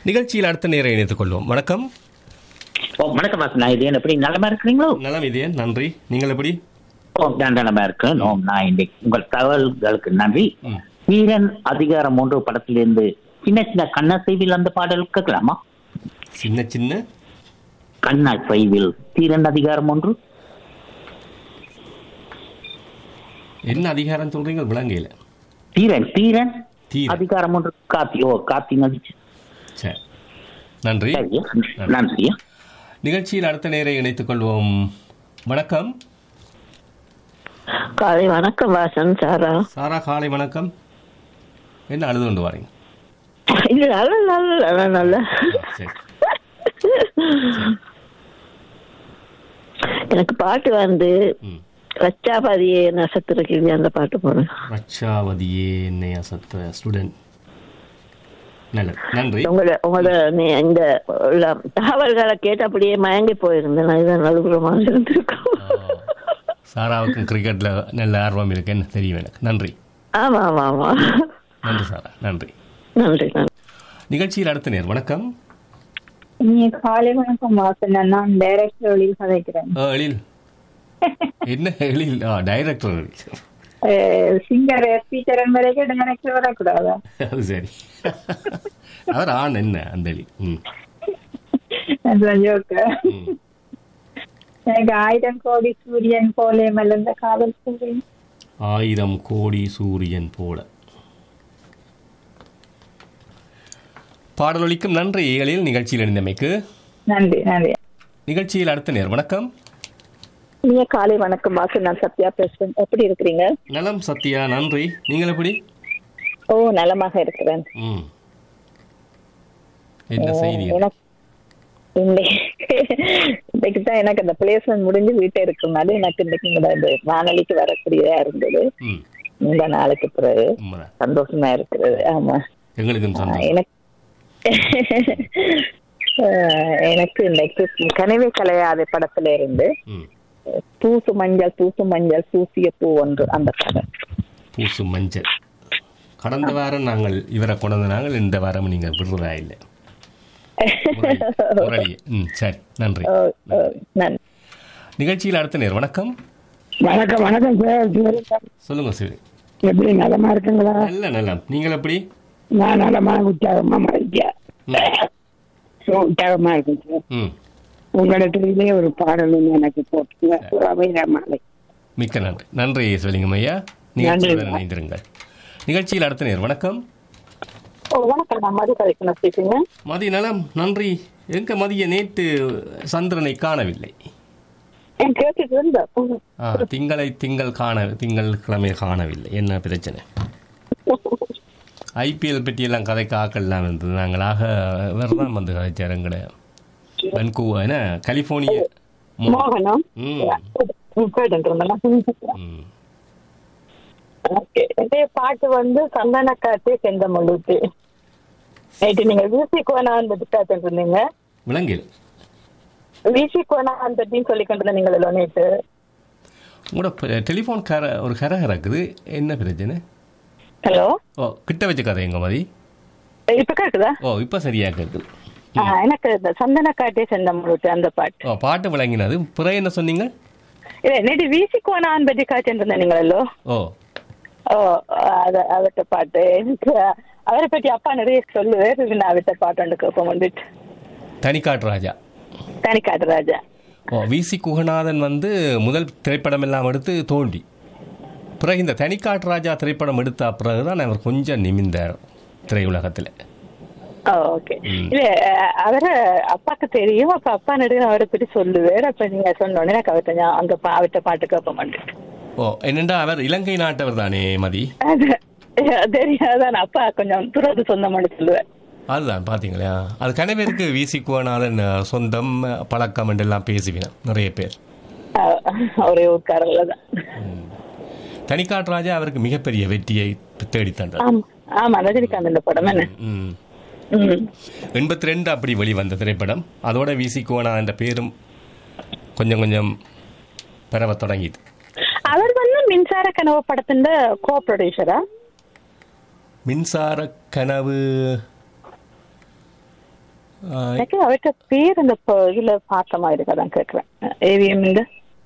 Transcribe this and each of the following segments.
நிகழ்ச்சியில் அடுத்த நேரம் இணைத்துக் கொள்வோம் வணக்கம் ஓ வணக்கம் வாசனா இது எப்படி நலமா இருக்கிறீங்களோ நலம் இதே நன்றி நீங்கள் எப்படி ஓ நான் நலமா இருக்கேன் ஓ நான் இன்னைக்கு உங்கள் தகவல்களுக்கு நன்றி ம். வீரன் அதிகாரம் ஒன்று படத்திலிருந்து சின்ன சின்ன கண்ணா செய்வில் அந்த பாடல் கேட்கலாமா சின்ன சின்ன கண்ணா செய்வில் தீரன் அதிகாரம் ஒன்று என்ன அதிகாரம் சொல்றீங்க விளங்கையில் தீரன் தீரன் தீரன். அதிகாரம் ஒன்று காத்தி ஓ காத்தி நடிச்சு சரி நன்றி சரியா நன்றியா நிகழ்ச்சியில் அடுத்த நேரம் இணைத்துக் கொள்வோம் வணக்கம் காலை வணக்கம் வாசன் சாரா சாரா காலை வணக்கம் என்ன அழுது கொண்டு வரீங்க இல்ல நல்ல நல்ல நல்ல நல்ல சரி எனக்கு பாட்டு வந்து ம் ரச்சாபதியே நசத்திருக்கீங்க அந்த பாட்டு போடுங்க ரட்சாவதியே என்னை அசத்த ஸ்டூடெண்ட் நல்லது நன்றி உங்களோட உங்களோட நீ- இந்த உள்ள தகவல்களை கேட்டு அப்படியே மயங்கி போயிருந்தேன் நான் இதான் நலுகுலமாக இருந்திருக்கும் ஆ, சாராவுக்கும் கிரிக்கெட்ல நல்ல ஆர்வம் இருக்கு என்ன தெரியும் எனக்கு நன்றி ஆமா ஆமா ஆமா நன்றி சாரா நன்றி நன்றி நன்றி நிகழ்ச்சியில் அடுத்த நேர் வணக்கம் நீ காலை வணக்கம் வாசன் நான் டைரக்டர் வழியில் கதைக்கிறேன் ஆ, எழில் என்ன எழில் ஆ director Ezhil singer SP Charan வரைக்கும் டைரக்டர் வரக்கூடாதா அது சரி அவர் ஆண் என்ன அந்த எழில் ம் அதுதான் ஜோக்கு ம். எனக்கு ஆயிரம் கோடி சூரியன் போலே மலர்ந்த காதல் சூரியன் ஆயிரம் கோடி சூரியன் போல பாடலொலிக்கும் நன்றி எழில் நிகழ்ச்சியில் இணைந்தமைக்கு நன்றி நன்றி நிகழ்ச்சியில் அடுத்த நேர் வணக்கம் நீங்க காலை வணக்கம் வாசன் நான் சத்யா பேசுறேன் எப்படி இருக்கிறீங்க நலம் சத்யா நன்றி நீங்கள் எப்படி ஓ நலமாக இருக்கிறேன் ம் என்ன செய்தி எனக்கு இன்னைக்கு இன்னைக்கு தான் எனக்கு அந்த பிளேஸ்மெண்ட் முடிஞ்சு வீட்டை இருக்கிறதுனால எனக்கு இன்னைக்கு இங்க இந்த வானொலிக்கு வரக்கூடியதா இருந்தது ம் இந்த நாளுக்கு பிறகு உண்மைதான் சந்தோஷமா இருக்கிறது ஆமா எங்களுக்கும் ஆஹ் சந்தோஷம் எனக்கு ஆஹ் எனக்கு இன்னைக்கு கனவே கலையாத படத்துல இருந்து ம் தூசு மஞ்சள் தூசு மஞ்சள் தூசிய பூ ஒன்று அந்த படம் பூசு மஞ்சள் கடந்த வாரம் நாங்கள் இவரை கொண்டு வந்து நாங்கள் இந்த வாரம் நீங்கள் விடுறதா இல்லை முரளி. முரளி ம் சரி நன்றி ஓ, ஓ, நன்றி நிகழ்ச்சியில் அடுத்த நேர் வணக்கம் வணக்கம் வணக்கம் சார் சிவலிங்கம். சொல்லுங்க சிவி எப்படி நலமா இருக்குங்களா நல்ல நல்ல நீங்கள் எப்படி நான் நலமா உற்சாகமா மகிழ்ச்சியா So, உற்சாகமா இருக்கேன் சார் ம் உங்களிடத்திலே ஒரு பாடல் ஒண்ணு எனக்கு போட்டுங்க ஒரு அமைதியா மாலை மிக்க நன்றி நன்றி சிவலிங்கம் ஐயா நிகழ்ச்சியுடன் இணைந்திருங்கள் நிகழ்ச்சியில் அடுத்த நேர் வணக்கம் ஓ வணக்கம் நான் மது கலைக்கணும் பேசுங்க மதி நலம் நன்றி எங்க மதிய நேற்று சந்திரனை காணவில்லை என் கேட்டுட்டு இருந்தேன் ஆ, திங்களை திங்கள் காண திங்கள் கிழமை காணவில்லை என்ன பிரச்சனை ஐபிஎல் பற்றியெல்லாம் கதைக்கு ஆக்கள்லாம் இருந்தது நாங்களாக வேறு தான் வந்து கதைச்சார் எங்கட வென்கூவா என்ன கலிஃபோர்னியா மோ- மோகனம் ம் கேட்டு இருந்தேன் ம் ஓகே இதே பாட்டு வந்து சந்தன காட்டு செந்த முழுத்து நைட்டு நீங்க வீசி கோனான் பத்தி பேசிட்டு இருந்தீங்க விலங்கில் வீசி கோனான் பத்தின்னு சொல்லிக்கிட்டு இருந்தீங்களோ நேற்று உங்களோட டெலிஃபோன் கர ஒரு கரை இருக்குது என்ன பிரச்சனை ஹலோ ஓ கிட்ட வச்ச கதை எங்க மதி இப்ப கேக்குதா ஓ இப்போ சரியா கேட்குது ஆ, எனக்கு இந்த சந்தன காட்டே செந்த முழுத்து அந்த பாட்டு ஓ பாட்டு விளங்கினது பிறகு என்ன சொன்னீங்க இல்ல நேற்று வீசி கோனான் பத்தி காய்ச்சிட்டு இருந்தீங்களோ ஓ ஓ அத அவர்கிட்ட பாட்டு எனக்கு அவரை பத்தி அப்பா நிறைய சொல்லுவேன் நான் அவர்கிட்ட பாட்டு ஒன்று கேட்போம் வந்துட்டு தனிக்காட்டு ராஜா தனிக்காட்டு ராஜா ஓ விசி குகநாதன் வந்து முதல் திரைப்படம் எல்லாம் எடுத்து தோண்டி பிறகு இந்த தனிக்காட்டு ராஜா திரைப்படம் எடுத்த பிறகு தான் அவர் கொஞ்சம் நிமிந்தார் திரையுலகத்தில் ஓ ஓகே இல்ல அஹ், அவரை அப்பாக்கு தெரியும் அப்ப அப்பா நடுவே அவரை பத்தி சொல்லுவேன் அப்ப நீங்க சொன்னோடனே எனக்கு அவர்கிட்ட ஞா- அங்க பா- அவர்கிட்ட பாட்டு கேட்ப மாட்டேன் ஓ என்னென்றா அவர் இலங்கை நாட்டவர் தானே மதி அது தெரியாதான் அப்பா கொஞ்சம் துறது சொந்தமானு சொல்லுவேன் அதுதான் பார்த்தீங்களா அது கனவேருக்கு விசி குகநாதன் அஹ், சொந்தம் அஹ், பழக்கம் என்றெல்லாம் பேசுவினான் நிறைய பேர் அஹ், ஒரே ஊர்க்காரர்ல தான் தனிக்காட்டு ராஜா அவருக்கு மிகப்பெரிய வெற்றியை தேடித் தந்தார் ஆமா ஆமா ரஜினிகாந்த் இந்த படம் என்ன ம் ம் எண்பத்தி ரெண்டு அப்படி வெளிவந்த திரைப்படம் அதோட விசி குகநாதன் என்ற பேரும் கொஞ்சம் கொஞ்சம் பரவ தொடங்கிது அவர் வந்து மின்சார கனவு படத்தின் கோ ப்ரொடியூசரா மின்சார கனவு ஆஹ், எனக்கு அவர்கிட்ட பேர் இந்த ப- இதுல பார்த்த மாதிரி இருக்கதான் கேட்கிறேன் ஏவிஎம் இந்த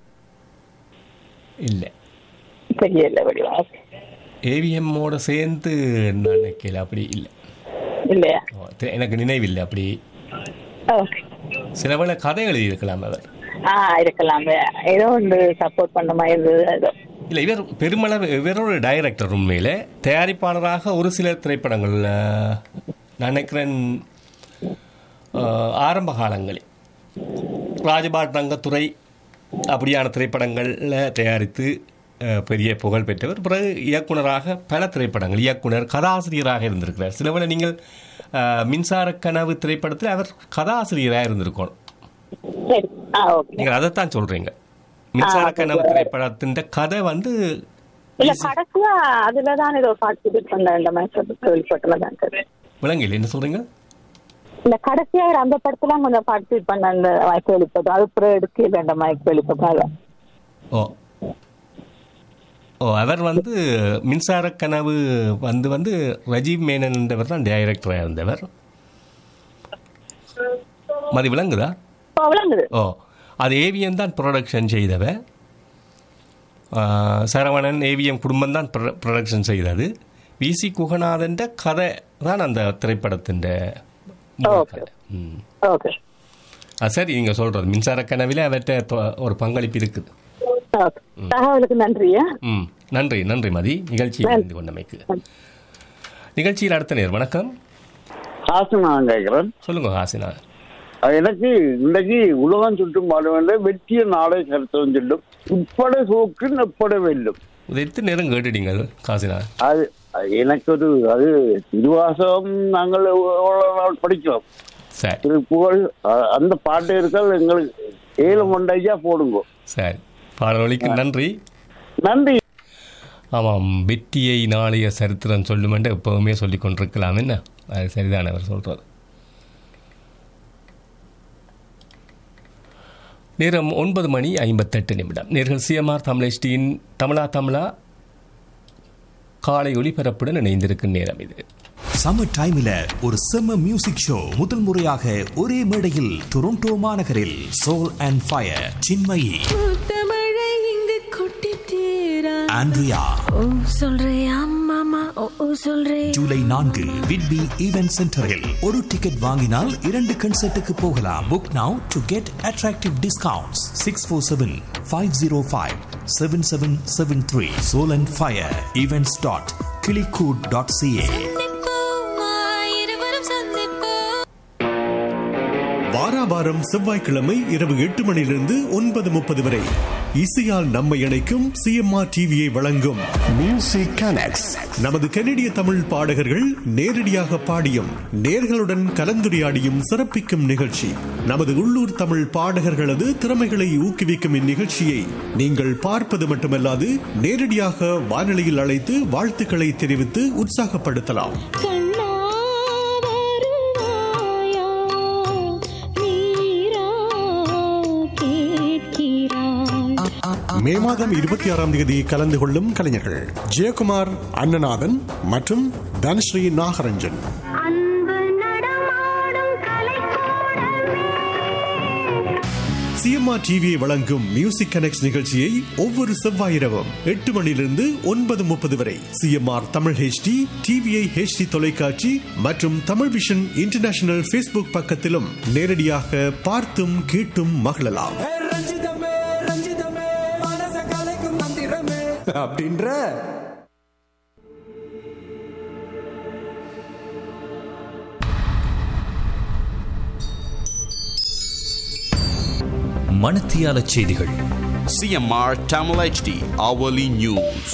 இல்லை தெரியல வடிவா Okay. ஏவிஎம்மோட சேர்ந்து நான் நினைக்கல அப்படி இல்லை இல்லையா ஓ, தெ- எனக்கு நினைவில்லை அப்படி ஓகே சில வேளை கதை எழுதியிருக்கலாம் அவர் ஆ இருக்கலாம் ஏதோ ஒன்று சப்போர்ட் பண்ண மாதிரி இருந்தது ஏதோ இல்லை இவர் பெருமளவு இவர் ஒரு டைரக்டர் உண்மையிலே தயாரிப்பாளராக ஒரு சில திரைப்படங்கள் ஆஹ், நான் நினைக்கிறேன் ஆஹ், ஆரம்ப காலங்களில் ராஜபாட் ரங்கத்துறை அப்படியான திரைப்படங்களில் தயாரித்து ஆஹ், பெரிய புகழ் பெற்றவர் பிறகு இயக்குனராக பல திரைப்படங்கள் இயக்குனர் கதாசிரியராக இருந்திருக்கிறார் சில வேளை நீங்கள் ஆஹ், மின்சார கனவு திரைப்படத்தில் அவர் கதாசிரியராக இருந்திருக்கணும் சரி ஆ ஓகே நீங்கள் அதைத்தான் சொல்றீங்க மின்சார கனவு திரைப்படத்தின் கதை வந்து இல்ல கடைசியா அதுலதான் ஏதோ பார்ட்டிசிபேட் பண்ண இந்த மாதிரி சொல்லி கேள்விப்பட்டதான் சார் விளங்கல என்ன சொல்றீங்க இல்ல கடைசியா அவர் அந்த படத்துல கொஞ்சம் பார்ட்டிசிபேட் பண்ண அந்த மாதிரி கேள்விப்பட்டோம் அது அப்புறம் எடுக்கல அந்த மாதிரி கேள்விப்பட்டோம் ஓ ஓ அவர் வந்து மின்சார கனவு வந்து வந்து ரஜீவ் மேனன் என்றவர் தான் டைரக்டராக இருந்தவர் மதி விளங்குதா விளங்குது ஓ அது ஏவிஎம் தான் ப்ரொடக்ஷன் செய்தவர் ஆ, சரவணன் ஏவிஎம் குடும்பம் தான் ப்ரொடக்ஷன் செய்தது விசி குகநாதன் கதை தான் அந்த திரைப்படத்தின் Okay. ம் ஓகே ஆ, சரி நீங்கள் சொல்கிறது மின்சார கனவில் அவர்கிட்ட தொ- ஒரு பங்களிப்பு இருக்குது ஓகே தகவலுக்கு நன்றியா ம் நன்றி நன்றி மதி நிகழ்ச்சியில் இருந்து கொண்டமைக்கு நிகழ்ச்சியில் அடுத்த நேர் வணக்கம் ஹாசன் நான் கேட்கிறேன் சொல்லுங்க ஹாசினா அது எனக்கு இன்றைக்கு உலகம் சுற்றும் பாடுவேன் வெற்றிய நாளை கருத்தம் சொல்லும் உட்பட சோக்கு நப்பட வெல்லும் இது எத்தனை நேரம் கேட்டுட்டீங்க அது ஹாசினா அது அது எனக்கு ஒரு அது திருவாசகம் நாங்கள் எவ்வளவு நாள் படிக்கிறோம் சரி திரு புகழ் அ- அந்த பாட்டு இருக்கால் எங்களுக்கு ஏழு மண்டையா போடுங்க சரி பாடலொலிக்கு நன்றி நன்றி ஆமாம் வெற்றியை நாளைய சரித்திரம் சொல்லுமென்று எப்பவுமே சொல்லிக் கொண்டிருக்கலாம் என்ன அது சரிதான் அவர் சொல்கிறது நேரம் ஒன்பது மணி ஐம்பத்தெட்டு நிமிடம் நேர்கள் சிஎம்ஆர் தமிழ் தமிழா தமிழா காலை ஒளிபரப்புடன் இணைந்திருக்கும் நேரம் இது சம்மர் டைம்ல ஒரு செம்ம மியூசிக் ஷோ முதல் முறையாக ஒரே மேடையில் டொரண்டோ மாநகரில் சோல் அண்ட் ஃபயர் சின்மயி தமிழை இங்கு கொட்டி தீரா ஆண்ட்ரியா ஓ சொல்றியா மாமா ஓ ஓ சொல்றே ஜூலை நான்கு விட்பி ஈவென்ட் சென்டரில் ஒரு டிக்கெட் வாங்கினால் இரண்டு கன்சர்ட்டுக்கு போகலாம் book now to get attractive discounts six four seven five zero five seven seven seven three soul and fire events dot கிளிகூட் டாட் சிஏ இருவரும் சந்திப்போம் வாராவாரம் செவ்வாய்க்கிழமை இரவு எட்டு மணியிலிருந்து ஒன்பது முப்பது வரை இசையால் நம்மை இணைக்கும் சிஎம்ஆர் டிவியை வழங்கும் மியூசிக் கனெக்ட்ஸ் நமது கனடிய தமிழ் பாடகர்கள் நேரடியாக பாடியும் நேர்களுடன் கலந்துரையாடியும் சிறப்பிக்கும் நிகழ்ச்சி நமது உள்ளூர் தமிழ் பாடகர்களது திறமைகளை ஊக்குவிக்கும் இந்நிகழ்ச்சியை நீங்கள் பார்ப்பது மட்டுமல்லாது நேரடியாக வானொலியில் அழைத்து வாழ்த்துக்களை தெரிவித்து உற்சாகப்படுத்தலாம் கண்ணா வருவாயா நீரா கேட்கிறாய் மே மாதம் இருபத்தி ஆறாம் தேதி கலந்து கொள்ளும் கலைஞர்கள் ஜெயக்குமார் அண்ணநாதன் மற்றும் தனஸ்ரீ நாகரஞ்சன் அன்பு நடமாடும் கலைக்கூடமே சிஎம்ஆர் டிவியை வழங்கும் மியூசிக் கனெக்ட் நிகழ்ச்சியை ஒவ்வொரு செவ்வாய் இரவும் எட்டு மணியிலிருந்து ஒன்பது முப்பது வரை CMR Tamil HD TVI HD தொலைக்காட்சி மற்றும் தமிழ் விஷன் இன்டர்நேஷனல் ஃபேஸ்புக் பக்கத்திலும் நேரடியாக பார்த்தும் கேட்டும் மகிழலாம் ரஞ்சிதமே ரஞ்சிதமே மனச கலைக்கும் மந்திரமே அப்படின்ற மணத்தியால செய்திகள் CMR Tamil HD hourly news.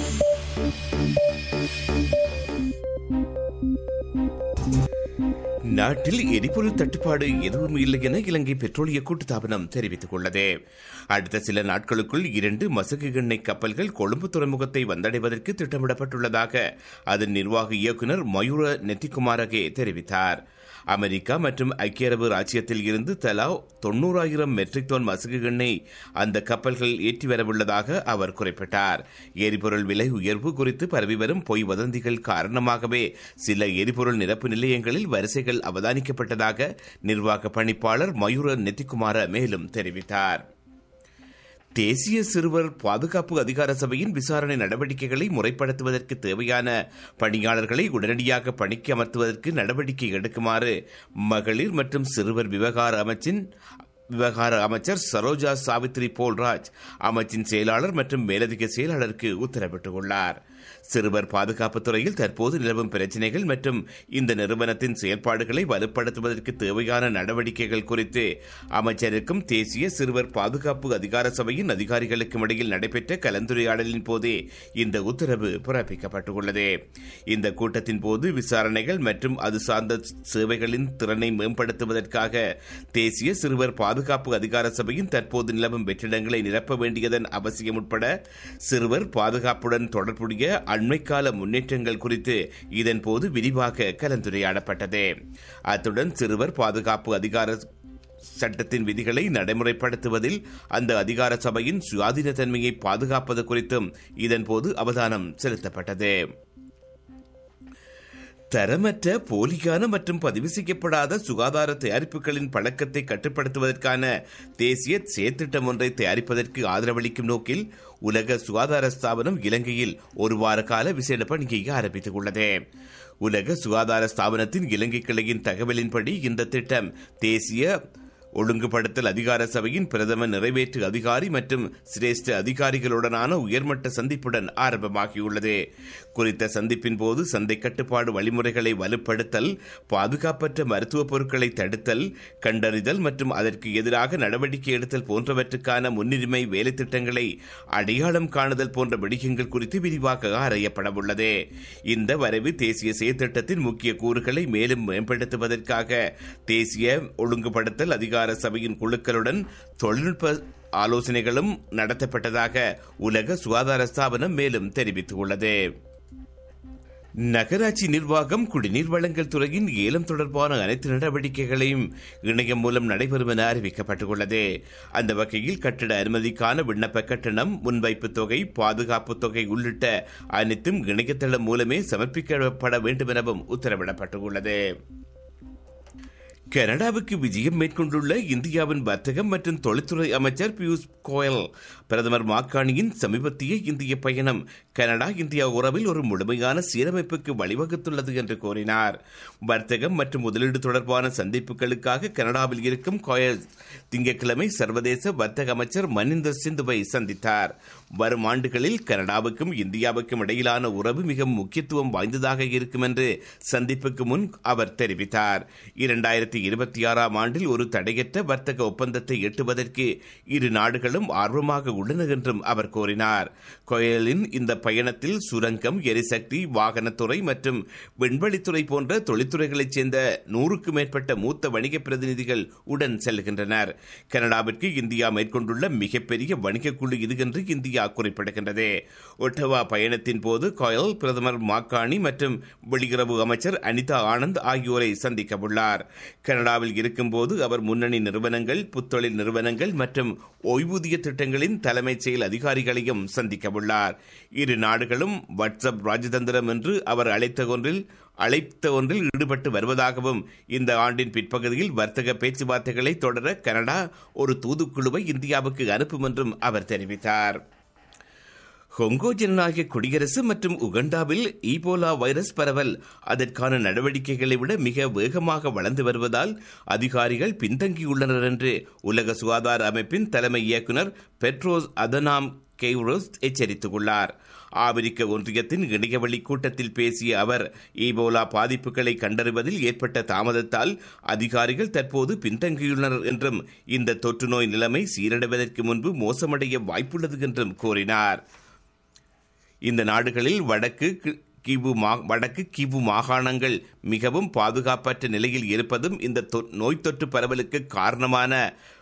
நாட்டில் எரிபொருள் தட்டுப்பாடு எதுவும் இல்லை என இலங்கை பெட்ரோலிய கூட்டுத்தாபனம் தெரிவித்துக் உள்ளது அடுத்த சில நாட்களுக்குள் இரண்டு மசகு எண்ணெய் கப்பல்கள் கொழும்பு துறைமுகத்தை வந்தடைவதற்கு திட்டமிடப்பட்டுள்ளதாக அதன் நிர்வாக இயக்குநர் மயூர நெத்திகுமாரகே தெரிவித்தார் அமெரிக்கா மற்றும் ஐக்கிய அரபு ராச்சியத்தில் இருந்து தலா தொண்ணூறாயிரம் மெட்ரிக் டன் மசகு எண்ணெய் அந்த கப்பல்கள் ஏற்றி வரவுள்ளதாக அவர் குறிப்பிட்டார் எரிபொருள் விலை உயர்வு குறித்து பரவி வரும் பொய் வதந்திகள் காரணமாகவே சில எரிபொருள் நிரப்பு நிலையங்களில் வரிசைகள் நடவடிக்கைகள் அவதானிக்கப்பட்டதாக நிர்வாக பணிப்பாளர் மயூர நெத்திக்குமார மேலும் தெரிவித்தார் தேசிய சிறுவர் பாதுகாப்பு அதிகார சபையின் விசாரணை நடவடிக்கைகளை முறைப்படுத்துவதற்கு தேவையான பணியாளர்களை உடனடியாக பணிக்கு அமர்த்துவதற்கு நடவடிக்கை எடுக்குமாறு மகளிர் மற்றும் சிறுவர் விவகார அமைச்சின் விவகார அமைச்சர் சரோஜா சாவித்ரி போல்ராஜ் அமைச்சின் செயலாளர் மற்றும் மேலதிக செயலாளருக்கு உத்தரவிட்டுள்ளார் சிறுவர் பாதுகாப்பு துறையில் தற்போது நிலவும் பிரச்சினைகள் மற்றும் இந்த நிறுவனத்தின் செயல்பாடுகளை வலுப்படுத்துவதற்கு தேவையான நடவடிக்கைகள் குறித்து அமைச்சருக்கும் தேசிய சிறுவர் பாதுகாப்பு அதிகார சபையின் அதிகாரிகளுக்கும் இடையில் நடைபெற்ற கலந்துரையாடலின் போதே இந்த உத்தரவு பிறப்பிக்கப்பட்டுள்ளது இந்த கூட்டத்தின் போது விசாரணைகள் மற்றும் அது சார்ந்த சேவைகளின் திறனை மேம்படுத்துவதற்காக தேசிய சிறுவர் பாதுகாப்பு அதிகார சபையின் தற்போது நிலவும் வெற்றிடங்களை நிரப்ப வேண்டியதன் அவசியம் உட்பட சிறுவர் பாதுகாப்புடன் தொடர்புடைய அண்மைக்கால முன்னேற்றங்கள் குறித்து இதன்போது விரிவாக கலந்துரையாடப்பட்டது அத்துடன் சிறுவர் பாதுகாப்பு அதிகார சட்டத்தின் விதிகளை நடைமுறைப்படுத்துவதில் அந்த அதிகார சபையின் சுயாதீனத்தன்மையை பாதுகாப்பது குறித்தும் இதன்போது அவதானம் செலுத்தப்பட்டது தரமற்ற போலியான மற்றும் பதிவு செய்யப்படாத சுகாதார தயாரிப்புகளின் பழக்கத்தை கட்டுப்படுத்துவதற்கான தேசிய செயற்திட்டம் ஒன்றை தயாரிப்பதற்கு ஆதரவளிக்கும் நோக்கில் உலக சுகாதார ஸ்தாபனம் இலங்கையில் ஒரு வார கால விசேட பணியை ஆரம்பித்துள்ளது உலக சுகாதார ஸ்தாபனத்தின் இலங்கை கிளையின் தகவலின்படி இந்த திட்டம் தேசிய ஒழுங்குபடுத்தல் அதிகார சபையின் பிரதம நிறைவேற்று அதிகாரி மற்றும் சிரேஷ்ட அதிகாரிகளுடனான உயர்மட்ட சந்திப்புடன் ஆரம்பமாகியுள்ளது குறித்த சந்திப்பின் போது சந்தை கட்டுப்பாடு வழிமுறைகளை வலுப்படுத்தல் பாதுகாப்பற்ற மருத்துவ பொருட்களை தடுத்தல் கண்டறிதல் மற்றும் அதற்கு எதிராக நடவடிக்கை எடுத்தல் போன்றவற்றுக்கான முன்னுரிமை வேலை திட்டங்களை அடையாளம் காணுதல் போன்ற விடயங்கள் குறித்து விரிவாக ஆராயப்படவுள்ளது இந்த வரைவு தேசிய செயற்திட்டத்தின் முக்கிய கூறுகளை மேலும் மேம்படுத்துவதற்காக தேசிய ஒழுங்குபடுத்தல் அதிகார சபையின் குழுக்களுடன் தொழில்நுட்ப ஆலோசனைகளும் நடத்தப்பட்டதாக உலக சுகாதார ஸ்தாபனம் மேலும் தெரிவித்துள்ளது நகராட்சி நிர்வாகம் குடிநீர் வழங்கல் துறையின் ஏலம் தொடர்பான அனைத்து நடவடிக்கைகளையும் இணையம் மூலம் நடைபெறும் என அறிவிக்கப்பட்டுள்ளது அந்த வகையில் கட்டிட அனுமதிக்கான விண்ணப்ப கட்டணம் முன்வைப்பு தொகை பாதுகாப்பு தொகை உள்ளிட்ட அனைத்தும் இணையதளம் மூலமே சமர்ப்பிக்கப்பட வேண்டும் எனவும் உத்தரவிடப்பட்டுள்ளது கனடாவுக்கு விஜயம் மேற்கொண்டுள்ள இந்தியாவின் வர்த்தகம் மற்றும் தொழில்துறை அமைச்சர் பியூஷ் கோயல் பிரதமர் மாக்காணியின் சமீபத்திய இந்திய பயணம் கனடா இந்தியா உறவில் ஒரு முழுமையான சீரமைப்புக்கு வழிவகுத்துள்ளது என்று கூறினார் வர்த்தகம் மற்றும் முதலீடு தொடர்பான சந்திப்புகளுக்காக கனடாவில் இருக்கும் கோயல் திங்கட்கிழமை சர்வதேச வர்த்தக அமைச்சர் மனிந்தர் சிந்துவை சந்தித்தார் வரும் ஆண்டுகளில் கனடாவுக்கும் இந்தியாவுக்கும் இடையிலான உறவு மிக முக்கியத்துவம் வாய்ந்ததாக இருக்கும் என்று சந்திப்புக்கு முன் அவர் தெரிவித்தார் இரண்டாயிரத்தி இருபத்தி ஆறாம் ஆண்டில் ஒரு தடையற்ற வர்த்தக ஒப்பந்தத்தை எட்டுவதற்கு இரு நாடுகளும் ஆர்வமாக உள்ளன என்றும் அவர் கூறினார் கோயலின் இந்த பயணத்தில் சுரங்கம் எரிசக்தி வாகனத்துறை மற்றும் விண்வெளித்துறை போன்ற தொழில்துறைகளைச் சேர்ந்த நூறுக்கும் மேற்பட்ட மூத்த வணிக பிரதிநிதிகள் உடன் செல்கின்றனர் கனடாவிற்கு இந்தியா மேற்கொண்டுள்ள மிகப்பெரிய வணிக குழு இது என்று இந்தியா குறிப்பிடுகின்றது ஒட்டவா பயணத்தின் போது கோயல் பிரதமர் மாக்காணி மற்றும் வெளியுறவு அமைச்சர் அனிதா ஆனந்த் ஆகியோரை சந்திக்க உள்ளார் கனடாவில் இருக்கும்போது அவர் முன்னணி நிறுவனங்கள் புத்தொழில் நிறுவனங்கள் மற்றும் ஓய்வூதிய திட்டங்களின் தலைமைச் செயல் அதிகாரிகளையும் சந்திக்க உள்ளார் இரு நாடுகளும் வாட்ஸ்அப் ராஜதந்திரம் என்று அவர் அழைத்த ஒன்றில் அழைத்த ஒன்றில் ஈடுபட்டு வருவதாகவும் இந்த ஆண்டின் பிற்பகுதியில் வர்த்தக பேச்சுவார்த்தைகளை தொடர கனடா ஒரு தூதுக்குழுவை இந்தியாவுக்கு அனுப்பும் என்றும் அவர் தெரிவித்தார் கொங்கோ ஜனநாயக குடியரசு மற்றும் உகண்டாவில் ஈபோலா வைரஸ் பரவல் அதற்கான நடவடிக்கைகளை விட மிக வேகமாக வளர்ந்து வருவதால் அதிகாரிகள் பின்தங்கியுள்ளனர் என்று உலக சுகாதார அமைப்பின் தலைமை இயக்குநர் பெட்ரோஸ் அதனாம் கெய்ரோஸ் எச்சரித்துள்ளார் ஆப்பிரிக்க ஒன்றியத்தின் இணையவழி கூட்டத்தில் பேசிய அவர் ஈபோலா பாதிப்புகளை கண்டறிவதில் ஏற்பட்ட தாமதத்தால் அதிகாரிகள் தற்போது பின்தங்கியுள்ளனர் என்றும் இந்த தொற்று நோய் நிலைமை சீரடைவதற்கு முன்பு மோசமடைய வாய்ப்புள்ளது என்றும் கூறினார் இந்த நாடுகளில் வடக்கு கிவு வடக்கு கிவு மாகாணங்கள் மிகவும் பாதுகாப்பற்ற நிலையில் இருப்பதும் இந்த நோய் தொற்று பரவலுக்கு காரணமான